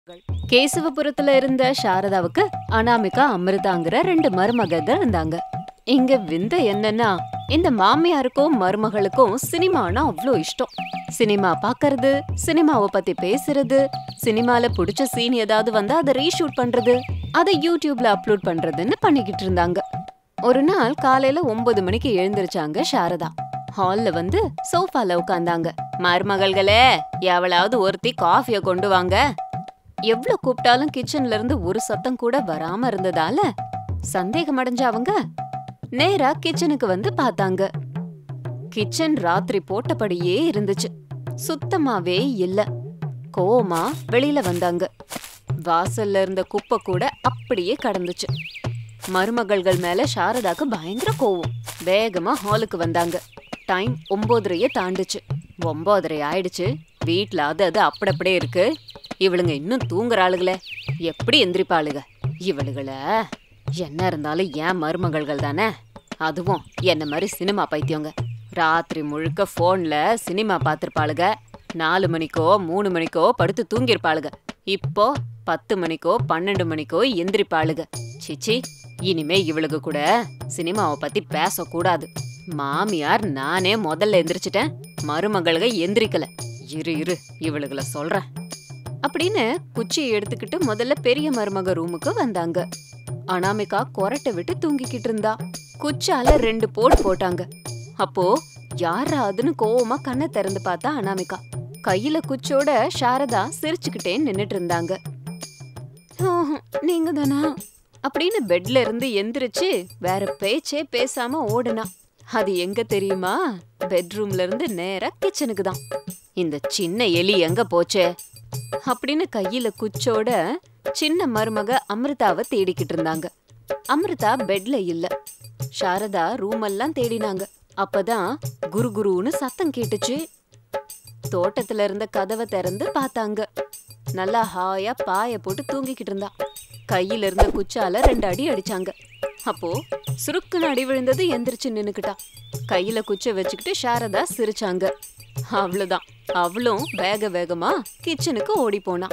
கேசவபுரத்துல இருந்த சாரதாவுக்கு அனாமிகா அமிர்தாங்கிற ரெண்டு மருமகங்க இருந்தாங்க இங்க விந்த என்னன்னா இந்த மாமியாருக்கும் மருமகளுக்கும் சினிமானா அவ்ளோ இஷ்டம் சினிமா பாக்கறது சினிமாவை பத்தி பேசுறது சினிமால புடிச்ச சீன் ஏதாவது வந்தா அதை ரீஷூட் பண்றது அதை யூடியூப்ல அப்லோட் பண்றதுன்னு பண்ணிக்கிட்டு இருந்தாங்க ஒரு நாள் காலையில ஒன்பது மணிக்கு எழுந்திருச்சாங்க சாரதா ஹால்ல வந்து சோஃபால உட்காந்தாங்க மருமகள்களே எவளாவது ஒருத்தி காஃபிய கொண்டு வாங்க எவ்ளோ கூப்பிட்டாலும் கிச்சன்ல இருந்து ஒரு சத்தம் கூட வராம இருந்ததால சந்தேகம் அடைஞ்ச அவங்க நேரா கிச்சனுக்கு வந்து பார்த்தாங்க கிச்சன் ராத்திரி போட்டபடியே இருந்துச்சு சுத்தமாவே இல்ல கோவமா வெளியில வந்தாங்க வாசல்ல இருந்த குப்பை கூட அப்படியே கடந்துச்சு மருமகள்கள் மேல சாரதாக்கு பயங்கர கோவம் வேகமா ஹாலுக்கு வந்தாங்க டைம் ஒன்பதரையே தாண்டுச்சு ஒன்பதரை ஆயிடுச்சு வீட்ல அது அது அப்படி இருக்கு இவளுங்க இன்னும் தூங்குற ஆளுகளே எப்படி எந்திரிப்பாளுக இவளுகள என்ன இருந்தாலும் ஏன் மருமகள்கள் தானே அதுவும் என்ன மாதிரி சினிமா பைத்தியங்க ராத்திரி முழுக்க ஃபோன்ல சினிமா பார்த்திருப்பாளுக நாலு மணிக்கோ மூணு மணிக்கோ படுத்து தூங்கியிருப்பாளுக இப்போ பத்து மணிக்கோ பன்னெண்டு மணிக்கோ எந்திரிப்பாளுக சிச்சி இனிமே இவளுக்கு கூட சினிமாவை பத்தி பேசக்கூடாது மாமியார் நானே முதல்ல எந்திரிச்சிட்டேன் மருமகளுக எந்திரிக்கல இரு இரு இவளுகளை சொல்றேன் அப்படின்னு குச்சியை எடுத்துக்கிட்டு முதல்ல பெரிய மருமக ரூமுக்கு வந்தாங்க அனாமிகா கொரட்டை விட்டு தூங்கிக்கிட்டு இருந்தா குச்சால ரெண்டு போடு போட்டாங்க அப்போ யாராதுன்னு கோவமா கண்ணை திறந்து பார்த்தா அனாமிகா கையில குச்சோட சாரதா சிரிச்சுக்கிட்டே நின்னுட்டு இருந்தாங்க நீங்க தானா அப்படின்னு பெட்ல இருந்து எந்திரிச்சு வேற பேச்சே பேசாம ஓடுனா அது எங்க தெரியுமா பெட்ரூம்ல இருந்து நேரா கிச்சனுக்கு தான் இந்த சின்ன எலி எங்க போச்சே அப்படின்னு கையில குச்சோட சின்ன மருமக அமிர்தாவை தேடிக்கிட்டு இருந்தாங்க அமிர்தா பெட்ல இல்ல சாரதா ரூம் எல்லாம் தேடினாங்க அப்பதான் குரு குருன்னு சத்தம் கேட்டுச்சு தோட்டத்துல இருந்த கதவை திறந்து பார்த்தாங்க நல்லா ஹாயா பாய போட்டு தூங்கிக்கிட்டு இருந்தா கையில இருந்த குச்சால ரெண்டு அடி அடிச்சாங்க அப்போ சுருக்குன்னு அடி விழுந்தது எந்திரிச்சு நின்னுக்கிட்டா கையில குச்சை வச்சுக்கிட்டு சாரதா சிரிச்சாங்க அவ்வளவுதான் அவளும் வேக வேகமா கிச்சனுக்கு ஓடி போனா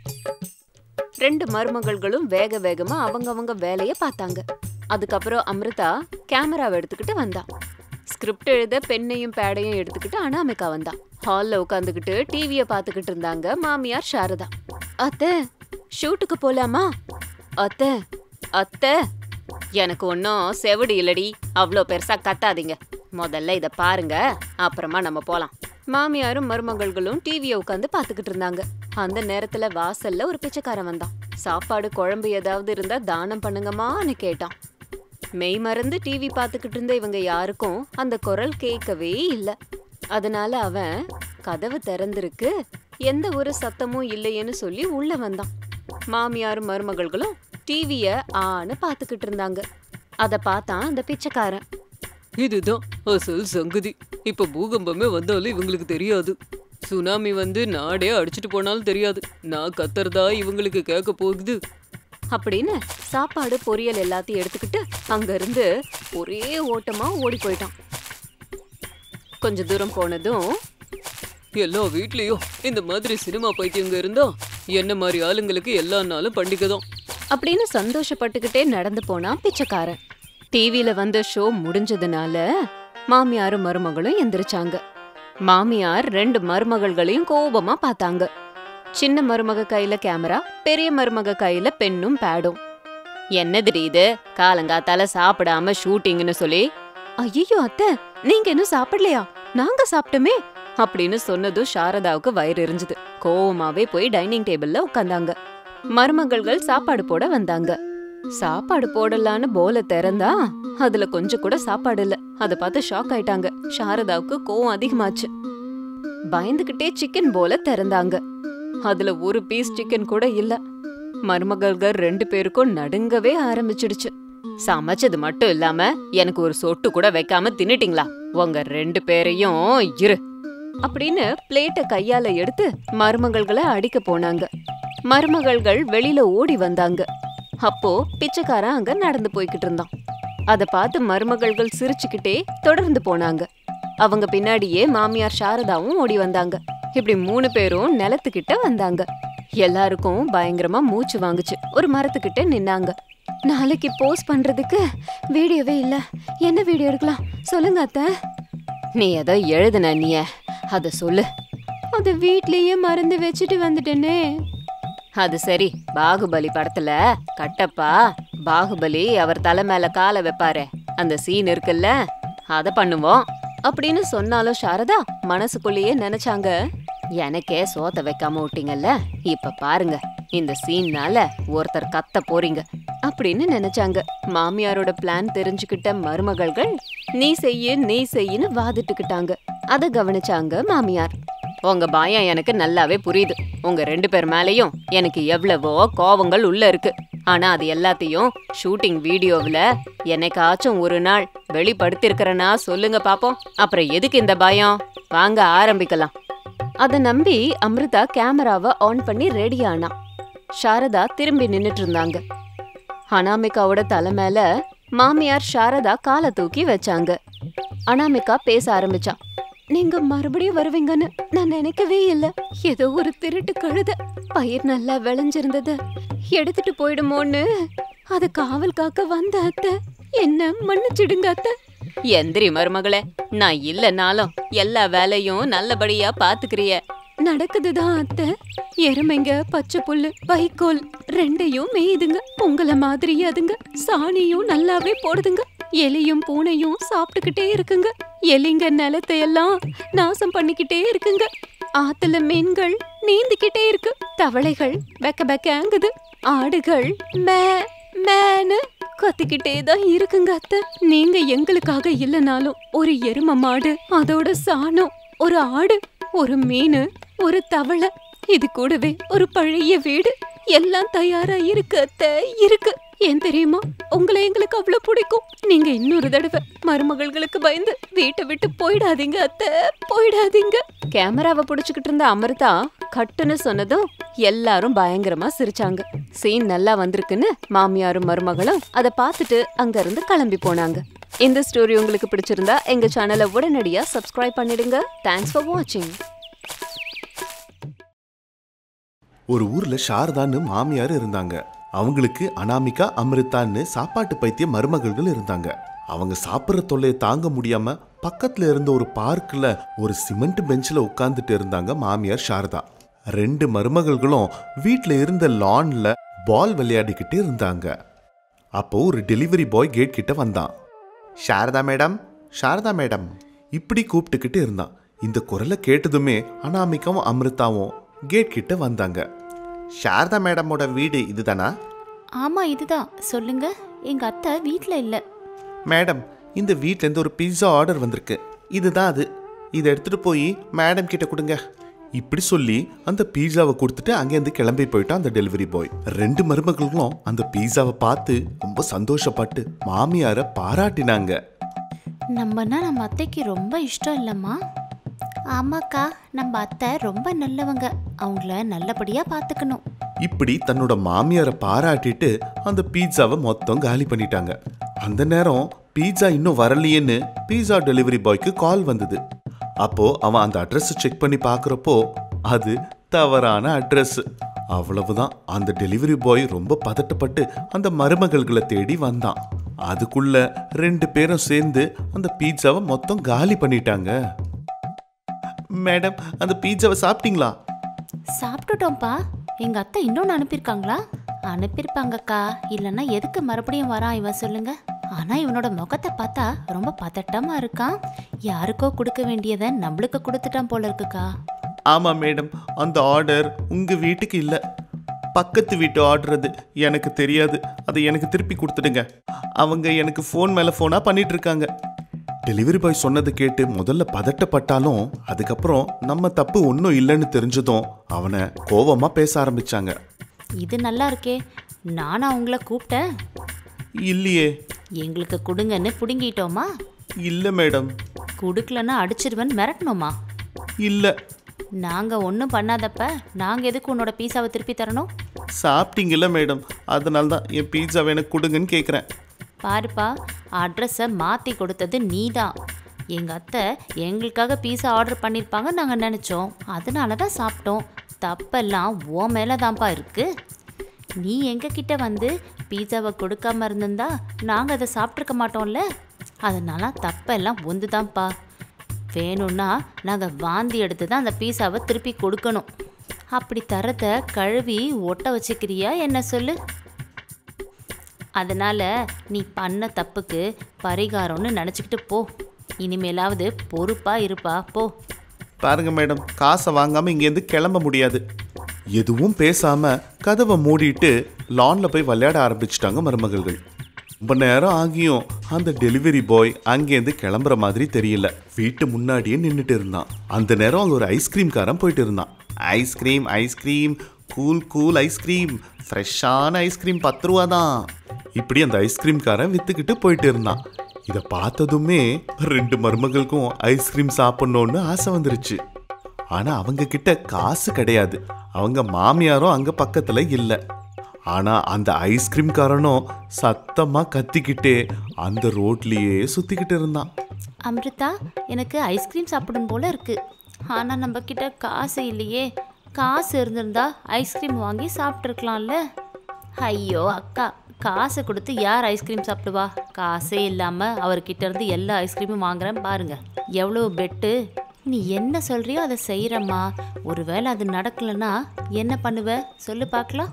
ரெண்டு மருமகள்களும் வேக வேகமா அவங்கவங்க வேலைய பார்த்தாங்க அதுக்கப்புறம் அமிர்தா கேமராவை எடுத்துக்கிட்டு வந்தா ஸ்கிரிப்ட் எழுத பெண்ணையும் பேடையும் எடுத்துக்கிட்டு அனாமிகா வந்தா ஹால்ல உட்காந்துக்கிட்டு டிவிய பாத்துக்கிட்டு இருந்தாங்க மாமியார் சாரதா அத்தை ஷூட்டுக்கு போலாமா அத்தை அத்தை எனக்கு ஒன்றும் செவிடு இல்லடி அவ்வளோ பெருசா கத்தாதீங்க முதல்ல இதை பாருங்க அப்புறமா நம்ம போலாம் மாமியாரும் மருமகள்களும் டிவியை உட்காந்து பார்த்துக்கிட்டு இருந்தாங்க அந்த நேரத்துல வாசல்ல ஒரு பிச்சைக்காரன் வந்தான் சாப்பாடு குழம்பு ஏதாவது இருந்தா தானம் பண்ணுங்கம்மான்னு கேட்டான் மெய் மறந்து டிவி பார்த்துக்கிட்டு இருந்த இவங்க யாருக்கும் அந்த குரல் கேட்கவே இல்ல அதனால அவன் கதவு திறந்திருக்கு எந்த ஒரு சத்தமும் இல்லையேன்னு சொல்லி உள்ள வந்தான் மாமியாரும் மருமகள்களும் டிவிய ஆன்னு பார்த்துக்கிட்டு இருந்தாங்க அத பார்த்தான் அந்த பிச்சைக்காரன் இதுதான் அசல் சங்கதி இப்ப பூகம்பமே வந்தாலும் இவங்களுக்கு தெரியாது சுனாமி வந்து நாடே அடிச்சிட்டு போனாலும் தெரியாது நான் கத்துறதா இவங்களுக்கு கேட்க போகுது அப்படின்னு சாப்பாடு பொரியல் எல்லாத்தையும் எடுத்துக்கிட்டு அங்க இருந்து ஒரே ஓட்டமா ஓடி போயிட்டான் கொஞ்ச தூரம் போனதும் எல்லா வீட்லயும் இந்த மாதிரி சினிமா பைத்தியங்க இருந்தா என்ன மாதிரி ஆளுங்களுக்கு எல்லா நாளும் பண்டிகை தான் அப்படின்னு சந்தோஷப்பட்டுக்கிட்டே நடந்து போனான் பிச்சைக்காரன் டிவில வந்த ஷோ முடிஞ்சதுனால மாமியாரும் மருமகளும் எந்திரிச்சாங்க மாமியார் ரெண்டு மருமகள்களையும் கோபமா பார்த்தாங்க சின்ன மருமக கையில கேமரா பெரிய மருமக கையில பெண்ணும் பேடும் என்னதுடி இது காலங்காத்தால சாப்பிடாம ஷூட்டிங்னு சொல்லி ஐயோ அத்தை நீங்க இன்னும் சாப்பிடலையா நாங்க சாப்பிட்டோமே அப்படின்னு சொன்னதும் சாரதாவுக்கு வயிறு எரிஞ்சுது கோவமாவே போய் டைனிங் டேபிள்ல உட்காந்தாங்க மருமகள்கள் சாப்பாடு போட வந்தாங்க சாப்பாடு போடலான்னு போல திறந்தா அதுல கொஞ்சம் கூட சாப்பாடு இல்ல அத பார்த்து ஷாக் ஆயிட்டாங்க சாரதாவுக்கு கோவம் அதிகமாச்சு பயந்துகிட்டே சிக்கன் போல திறந்தாங்க அதுல ஒரு பீஸ் சிக்கன் கூட இல்ல மருமகள்கள் ரெண்டு பேருக்கும் நடுங்கவே ஆரம்பிச்சிடுச்சு சமைச்சது மட்டும் இல்லாம எனக்கு ஒரு சொட்டு கூட வைக்காம தின்னுட்டீங்களா உங்க ரெண்டு பேரையும் இரு அப்படின்னு பிளேட்டை கையால எடுத்து மருமகள்களை அடிக்க போனாங்க மருமகள்கள் வெளியில ஓடி வந்தாங்க அப்போ பிச்சைக்காரன் அங்க நடந்து போய்கிட்டு இருந்தான் அத பார்த்து மருமகள்கள் சிரிச்சுக்கிட்டே தொடர்ந்து போனாங்க அவங்க பின்னாடியே மாமியார் சாரதாவும் ஓடி வந்தாங்க இப்படி மூணு பேரும் நிலத்துக்கிட்ட வந்தாங்க எல்லாருக்கும் பயங்கரமா மூச்சு வாங்குச்சு ஒரு மரத்துக்கிட்ட நின்னாங்க நாளைக்கு போஸ்ட் பண்றதுக்கு வீடியோவே இல்ல என்ன வீடியோ எடுக்கலாம் சொல்லுங்க அத்தை நீ ஏதோ எழுதுன நீய அத சொல்லு அத வீட்லயே மறந்து வச்சுட்டு வந்துட்டேனே அது சரி பாகுபலி படத்துல கட்டப்பா பாகுபலி அவர் தலை மேல காலை வைப்பாரே அந்த சீன் இருக்குல்ல அத பண்ணுவோம் அப்படின்னு சொன்னாலும் சாரதா மனசுக்குள்ளேயே நினைச்சாங்க எனக்கே சோத்த வைக்காம விட்டீங்கல்ல இப்ப பாருங்க இந்த சீன்னால ஒருத்தர் கத்த போறீங்க அப்படின்னு நினைச்சாங்க மாமியாரோட பிளான் தெரிஞ்சுக்கிட்ட மருமகள்கள் நீ செய்ய நீ செய்யின்னு வாதிட்டுக்கிட்டாங்க அத கவனிச்சாங்க மாமியார் உங்க பயம் எனக்கு நல்லாவே புரியுது உங்க ரெண்டு பேர் மேலயும் எனக்கு எவ்வளவோ கோவங்கள் உள்ள இருக்கு ஆனா அது எல்லாத்தையும் ஷூட்டிங் வீடியோவுல என்னைக்காச்சும் ஒரு நாள் வெளிப்படுத்திருக்கிறனா சொல்லுங்க பாப்போம் அப்புறம் எதுக்கு இந்த பயம் வாங்க ஆரம்பிக்கலாம் அத நம்பி அமிர்தா கேமராவை ஆன் பண்ணி ரெடி ஆனா சாரதா திரும்பி நின்னுட்டு இருந்தாங்க அனாமிகாவோட தலை மேல மாமியார் சாரதா காலை தூக்கி வச்சாங்க அனாமிகா பேச ஆரம்பிச்சா நீங்க மறுபடியும் வருவீங்கன்னு நான் நினைக்கவே இல்ல ஏதோ ஒரு திருட்டு கழுத பயிர் நல்லா விளைஞ்சிருந்தது எடுத்துட்டு போயிடுமோன்னு அத காவல் காக்க வந்த அத்தை என்ன மன்னிச்சிடுங்க அத்தை எந்திரி மருமகளே நான் இல்லனாலும் எல்லா வேலையும் நல்லபடியா பாத்துக்கிறிய நடக்குதுதான் அத்தை எருமைங்க பச்சை புல்லு வைக்கோல் ரெண்டையும் மேயுதுங்க உங்கள மாதிரி அதுங்க சாணியும் நல்லாவே போடுதுங்க எலியும் பூனையும் சாப்பிட்டுக்கிட்டே இருக்குங்க எலிங்க நிலத்தை எல்லாம் நாசம் பண்ணிக்கிட்டே இருக்குங்க ஆத்துல மீன்கள் நீந்திக்கிட்டே இருக்கு தவளைகள் பெக்க பெக்கங்குது ஆடுகள் மே மேனு கத்திக்கிட்டே தான் இருக்குங்க அத்தை நீங்க எங்களுக்காக இல்லனாலும் ஒரு எரும மாடு அதோட சாணம் ஒரு ஆடு ஒரு மீன் ஒரு தவளை இது கூடவே ஒரு பழைய வீடு எல்லாம் தயாரா இருக்கு அத்தை இருக்கு ஏன் தெரியுமா உங்களை எங்களுக்கு அவ்வளவு பிடிக்கும் நீங்க இன்னொரு தடவை மருமகள்களுக்கு பயந்து வீட்டை விட்டு போயிடாதீங்க அத்தை போயிடாதீங்க கேமராவை புடிச்சுக்கிட்டு இருந்த அமிர்தா கட்டுன்னு சொன்னதும் எல்லாரும் பயங்கரமா சிரிச்சாங்க சீன் நல்லா வந்திருக்குன்னு மாமியாரும் மருமகளும் அதை பார்த்துட்டு அங்க இருந்து கிளம்பி போனாங்க இந்த ஸ்டோரி உங்களுக்கு பிடிச்சிருந்தா எங்க சேனலை உடனடியா சப்ஸ்கிரைப் பண்ணிடுங்க தேங்க்ஸ் ஃபார் வாட்சிங் ஒரு ஊர்ல சாரதான்னு மாமியார் இருந்தாங்க அவங்களுக்கு அனாமிகா அமிர்தான்னு சாப்பாட்டு பைத்திய மருமகள்கள் இருந்தாங்க அவங்க சாப்பிட்ற தொல்லையை தாங்க முடியாம பக்கத்துல இருந்த ஒரு பார்க்ல ஒரு சிமெண்ட் பெஞ்சில் உட்கார்ந்துட்டு இருந்தாங்க மாமியார் சாரதா ரெண்டு மருமகள்களும் வீட்ல இருந்த லான்ல பால் விளையாடிக்கிட்டு இருந்தாங்க அப்போ ஒரு டெலிவரி பாய் கேட் கிட்ட வந்தான் சாரதா மேடம் சாரதா மேடம் இப்படி கூப்பிட்டுக்கிட்டு இருந்தான் இந்த குரலை கேட்டதுமே அனாமிகாவும் அமிர்தாவும் கேட் கிட்ட வந்தாங்க சாரதா மேடமோட வீடு இதுதானா ஆமா இதுதான் சொல்லுங்க எங்க அத்தை வீட்ல இல்ல மேடம் இந்த வீட்டிலேருந்து ஒரு பிஸா ஆர்டர் வந்திருக்கு இதுதான் அது இதை எடுத்துட்டு போய் மேடம் கிட்ட கொடுங்க இப்படி சொல்லி அந்த பீஸாவை கொடுத்துட்டு அங்கேருந்து கிளம்பி போயிட்டான் அந்த டெலிவரி பாய் ரெண்டு மருமகளும் அந்த பீஸாவை பார்த்து ரொம்ப சந்தோஷப்பட்டு மாமியாரை பாராட்டினாங்க நம்மனா நம்ம அத்தைக்கு ரொம்ப இஷ்டம் இல்லம்மா ஆமாக்கா நம்ம அத்தை ரொம்ப நல்லவங்க அவங்கள நல்லபடியா பார்த்துக்கணும் இப்படி தன்னோட மாமியாரை பாராட்டிட்டு அந்த பீட்சாவை மொத்தம் காலி பண்ணிட்டாங்க அந்த நேரம் பீட்சா இன்னும் வரலையேன்னு பீட்சா டெலிவரி பாய்க்கு கால் வந்தது அப்போ அவன் அந்த அட்ரஸ் செக் பண்ணி பார்க்குறப்போ அது தவறான அட்ரஸ் அவ்வளவுதான் அந்த டெலிவரி பாய் ரொம்ப பதட்டப்பட்டு அந்த மருமகள்களை தேடி வந்தான் அதுக்குள்ள ரெண்டு பேரும் சேர்ந்து அந்த பீட்சாவை மொத்தம் காலி பண்ணிட்டாங்க மேடம் அந்த பீட்சாவை சாப்பிட்டீங்களா சாப்பிட்டுட்டோம்ப்பா எங்க அத்தை இன்னொன்று அனுப்பியிருக்காங்களா அனுப்பியிருப்பாங்கக்கா இல்லைன்னா எதுக்கு மறுபடியும் வரான் இவன் சொல்லுங்க ஆனா இவனோட முகத்தை பார்த்தா ரொம்ப பதட்டமா இருக்கான் யாருக்கோ கொடுக்க வேண்டியதை நம்மளுக்கு கொடுத்துட்டான் போல இருக்குக்கா ஆமா மேடம் அந்த ஆர்டர் உங்க வீட்டுக்கு இல்ல பக்கத்து வீட்டு ஆர்டர் அது எனக்கு தெரியாது அதை எனக்கு திருப்பி கொடுத்துடுங்க அவங்க எனக்கு ஃபோன் மேல ஃபோனா பண்ணிட்டு இருக்காங்க டெலிவரி பாய் சொன்னதை கேட்டு முதல்ல பதட்டப்பட்டாலும் அதுக்கப்புறம் நம்ம தப்பு ஒன்றும் இல்லைன்னு தெரிஞ்சதும் அவனை கோவமா பேச ஆரம்பிச்சாங்க இது நல்லா இருக்கே நானா உங்களை கூப்பிட்டேன் இல்லையே எங்களுக்கு கொடுங்கன்னு புடுங்கிட்டோமா இல்ல மேடம் கொடுக்கலன்னா அடிச்சிருவன் மிரட்டணுமா இல்ல நாங்க ஒன்றும் பண்ணாதப்ப நாங்க எதுக்கு உன்னோட பீஸாவை திருப்பி தரணும் சாப்பிட்டீங்கல்ல மேடம் அதனால தான் என் பீட்சாவை எனக்கு கொடுங்கன்னு கேட்குறேன் பாருப்பா அட்ரஸை மாற்றி கொடுத்தது நீதான் எங்கள் அத்தை எங்களுக்காக பீஸா ஆர்டர் பண்ணியிருப்பாங்க நாங்கள் நினச்சோம் அதனால தான் சாப்பிட்டோம் தப்பெல்லாம் ஓ மேலே தான்ப்பா இருக்கு நீ எங்க கிட்ட வந்து பீஸாவை கொடுக்காம இருந்திருந்தா நாங்கள் அதை சாப்பிட்ருக்க மாட்டோம்ல அதனால தப்பெல்லாம் ஒன்று தான்ப்பா வேணும்னா நாங்கள் வாந்தி எடுத்து தான் அந்த பீஸாவை திருப்பி கொடுக்கணும் அப்படி தரத கழுவி ஒட்ட வச்சுக்கிறியா என்ன சொல்லு அதனால நீ பண்ண தப்புக்கு பரிகாரம்னு நினச்சிக்கிட்டு போ இனிமேலாவது பொறுப்பா இருப்பா போ பாருங்க மேடம் காசை வாங்காம இங்கேருந்து கிளம்ப முடியாது எதுவும் பேசாம கதவை மூடிட்டு லான்ல போய் விளையாட ஆரம்பிச்சிட்டாங்க மருமகள்கள் ரொம்ப நேரம் ஆகியும் அந்த டெலிவரி பாய் அங்கேருந்து கிளம்புற மாதிரி தெரியல வீட்டு முன்னாடியே நின்றுட்டு இருந்தான் அந்த நேரம் அங்கே ஒரு ஐஸ்கிரீம் காரன் போயிட்டு இருந்தான் ice cream ice cream cool cool ice cream ஃப்ரெஷ்ஷான ஐஸ்கிரீம் பத்து ரூபா தான் இப்படி அந்த ஐஸ்கிரீம் காரன் வித்துக்கிட்டு போயிட்டு இருந்தான் இதை பார்த்ததுமே ரெண்டு மருமகளுக்கும் ஐஸ்கிரீம் சாப்பிடணும்னு ஆசை வந்துருச்சு ஆனா அவங்க கிட்ட காசு கிடையாது அவங்க மாமியாரும் அங்க பக்கத்துல இல்ல ஆனா அந்த ஐஸ்கிரீம் காரனும் சத்தமா கத்திக்கிட்டே அந்த ரோட்லயே சுத்திக்கிட்டு இருந்தான் அமிர்தா எனக்கு ஐஸ்கிரீம் சாப்பிடும் போல இருக்கு ஆனால் நம்ம கிட்ட காசு இல்லையே காசு இருந்திருந்தா ஐஸ்கிரீம் வாங்கி சாப்பிட்ருக்கலாம்ல ஐயோ அக்கா காசு கொடுத்து யார் ஐஸ்கிரீம் சாப்பிடுவா காசே இல்லாமல் அவர்கிட்ட இருந்து எல்லா ஐஸ்கிரீமும் வாங்குறேன் பாருங்க எவ்வளோ பெட்டு நீ என்ன சொல்றியோ அதை செய்கிறம்மா ஒருவேளை அது நடக்கலைன்னா என்ன பண்ணுவ சொல்லு பார்க்கலாம்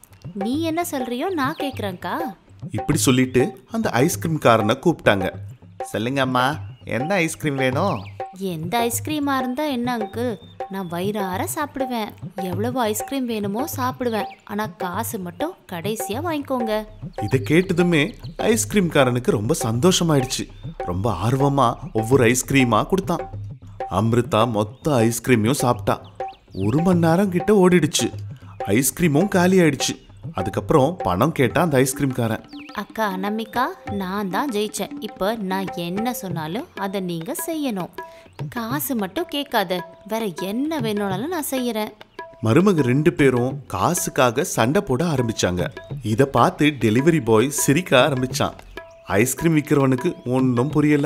நீ என்ன சொல்றியோ நான் கேட்குறேன்க்கா இப்படி சொல்லிட்டு அந்த ஐஸ்கிரீம் காரனை கூப்பிட்டாங்க சொல்லுங்க அம்மா என்ன ஐஸ்கிரீம் வேணும் எந்த ஐஸ்கிரீமா இருந்தா என்ன அங்கிள் நான் வயிறார சாப்பிடுவேன் எவ்வளவு ஐஸ்கிரீம் வேணுமோ சாப்பிடுவேன் ஆனா காசு மட்டும் கடைசியா வாங்கிக்கோங்க இதை கேட்டதுமே ஐஸ்கிரீம் காரனுக்கு ரொம்ப சந்தோஷமாயிடுச்சு ரொம்ப ஆர்வமா ஒவ்வொரு ஐஸ்கிரீமா கொடுத்தான் அமிர்தா மொத்த ஐஸ்கிரீமையும் சாப்பிட்டா ஒரு மணி நேரம் கிட்ட ஓடிடுச்சு ஐஸ்கிரீமும் காலி ஆயிடுச்சு அதுக்கப்புறம் பணம் கேட்டா அந்த ஐஸ்கிரீம் காரன் அக்கா அனமிகா நான் தான் ஜெயிச்சேன் இப்போ நான் என்ன சொன்னாலும் அதை நீங்க செய்யணும் காசு மட்டும் கேட்காத வேற என்ன வேணும்னாலும் நான் செய்யறேன் மருமக ரெண்டு பேரும் காசுக்காக சண்டை போட ஆரம்பிச்சாங்க இதை பார்த்து டெலிவரி பாய் சிரிக்க ஆரம்பிச்சான் ஐஸ்கிரீம் விற்கிறவனுக்கு ஒன்றும் புரியல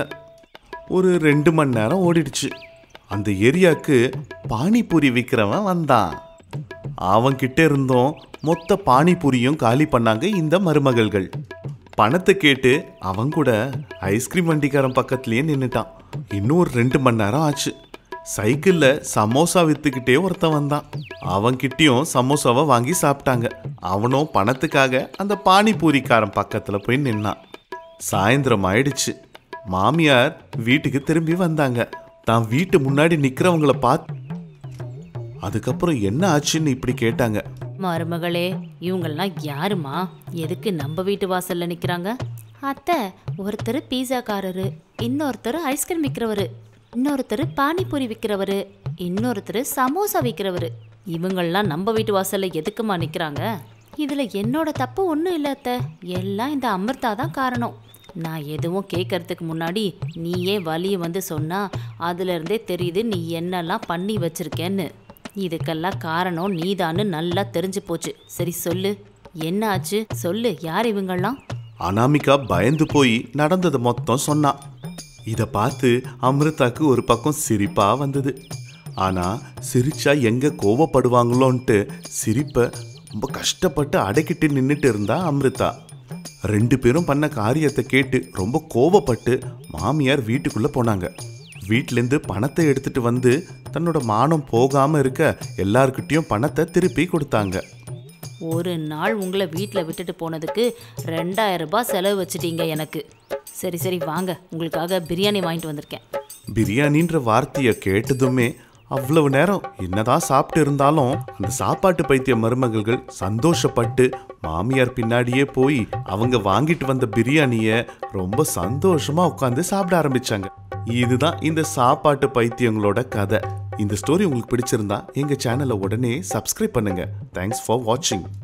ஒரு ரெண்டு மணி நேரம் ஓடிடுச்சு அந்த ஏரியாவுக்கு பானிபூரி விற்கிறவன் வந்தான் அவன்கிட்ட இருந்தும் மொத்த பானிபூரியும் காலி பண்ணாங்க இந்த மருமகள்கள் பணத்தை கேட்டு அவன் கூட ஐஸ்கிரீம் வண்டிக்காரன் பக்கத்துலயே நின்னுட்டான் இன்னும் ஒரு ரெண்டு மணி நேரம் ஆச்சு சைக்கிள்ல சமோசா வித்துக்கிட்டே ஒருத்தன் வந்தான் அவன்கிட்டயும் சமோசாவை வாங்கி சாப்பிட்டாங்க அவனும் பணத்துக்காக அந்த பானிபூரிக்காரன் பக்கத்துல போய் நின்னான் சாயந்தரம் ஆயிடுச்சு மாமியார் வீட்டுக்கு திரும்பி வந்தாங்க தான் வீட்டு முன்னாடி நிக்கிறவங்கள பார்த்து அதுக்கப்புறம் என்ன ஆச்சுன்னு இப்படி கேட்டாங்க மருமகளே இவங்கெல்லாம் யாருமா எதுக்கு நம்ம வீட்டு வாசல்ல நிக்கிறாங்க அத்தை ஒருத்தர் பீஸாக்காரரு இன்னொருத்தர் ஐஸ்கிரீம் விற்கிறவரு இன்னொருத்தர் பானிபூரி விற்கிறவரு இன்னொருத்தர் சமோசா விற்கிறவரு இவங்கெல்லாம் நம்ம வீட்டு வாசல்ல எதுக்குமா நிக்கிறாங்க இதுல என்னோட தப்பு ஒன்றும் இல்லை அத்தை எல்லாம் இந்த அமிர்தா தான் காரணம் நான் எதுவும் கேட்கறதுக்கு முன்னாடி நீயே வழியை வந்து சொன்னா அதுல இருந்தே தெரியுது நீ என்னெல்லாம் பண்ணி வச்சிருக்கேன்னு இதுக்கெல்லாம் காரணம் நீதான்னு நல்லா தெரிஞ்சு போச்சு சரி சொல்லு என்ன ஆச்சு சொல்லு யார் இவங்கெல்லாம் அனாமிகா பயந்து போய் நடந்ததை மொத்தம் சொன்னான் இதை பார்த்து அமிர்தாக்கு ஒரு பக்கம் சிரிப்பா வந்தது ஆனா சிரிச்சா எங்க கோவப்படுவாங்களோன்ட்டு சிரிப்பை ரொம்ப கஷ்டப்பட்டு அடக்கிட்டு நின்னுட்டு இருந்தா அமிர்தா ரெண்டு பேரும் பண்ண காரியத்தை கேட்டு ரொம்ப கோவப்பட்டு மாமியார் வீட்டுக்குள்ள போனாங்க வீட்டிலேருந்து பணத்தை எடுத்துட்டு வந்து தன்னோட மானம் போகாம இருக்க எல்லார்கிட்டயும் பணத்தை திருப்பி கொடுத்தாங்க ஒரு நாள் உங்களை வீட்டில் விட்டுட்டு போனதுக்கு ரெண்டாயிரம் ரூபாய் செலவு வச்சிட்டீங்க எனக்கு சரி சரி வாங்க உங்களுக்காக பிரியாணி வாங்கிட்டு வந்திருக்கேன் பிரியாணின்ற வார்த்தையை கேட்டதுமே அவ்வளவு நேரம் என்னதான் சாப்பிட்டு இருந்தாலும் அந்த சாப்பாட்டு பைத்திய மருமகள்கள் சந்தோஷப்பட்டு மாமியார் பின்னாடியே போய் அவங்க வாங்கிட்டு வந்த பிரியாணிய ரொம்ப சந்தோஷமா உட்காந்து சாப்பிட ஆரம்பிச்சாங்க இதுதான் இந்த சாப்பாட்டு பைத்தியங்களோட கதை இந்த ஸ்டோரி உங்களுக்கு பிடிச்சிருந்தா எங்க சேனலை உடனே சப்ஸ்கிரைப் பண்ணுங்க தேங்க்ஸ் ஃபார் வாட்சிங்